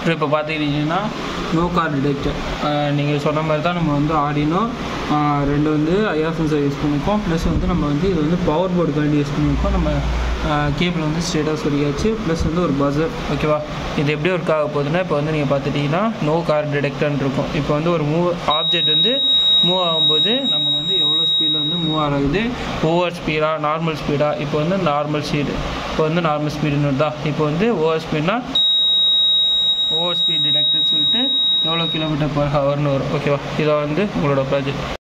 இப்போ பார்த்துக்கிட்டிங்கன்னா no car detector நீங்கள் சொன்ன மாதிரி தான் நம்ம வந்து ஆடினோ ரெண்டு வந்து ஐஆர் சென்சர் யூஸ் பண்ணியிருக்கோம் ப்ளஸ் வந்து நம்ம வந்து இது வந்து பவர் போர்டுக்காண்டி யூஸ் பண்ணியிருக்கோம் நம்ம கேபிள் வந்து ஸ்ட்ரெயிட்டாக சொல்லியாச்சு ப்ளஸ் வந்து ஒரு பஸர் ஓகேவா இது எப்படி ஒர்க் ஆக போகுதுன்னா இப்போ வந்து நீங்கள் பார்த்துட்டிங்கன்னா நோ கார் டிடெக்டர்னு இருக்கும் இப்போ வந்து ஒரு மூவ் ஆப்ஜெக்ட் வந்து மூவ் ஆகும்போது நம்ம வந்து எவ்வளோ ஸ்பீடில் வந்து மூவ் ஆகுது ஓவர் ஸ்பீடாக நார்மல் ஸ்பீடாக இப்போ வந்து நார்மல் ஸ்பீடு இப்போ வந்து நார்மல் ஸ்பீடுன்னு வருதா இப்போ வந்து ஓவர் ஸ்பீட்னா ஓவர் ஸ்பீட் டிடெக்டர்னு சொல்லிட்டு எவ்வளோ கிலோமீட்டர் பர் ஹவர்னு வரும் ஓகேவா இதை வந்து உங்களோட ப்ராஜெக்ட்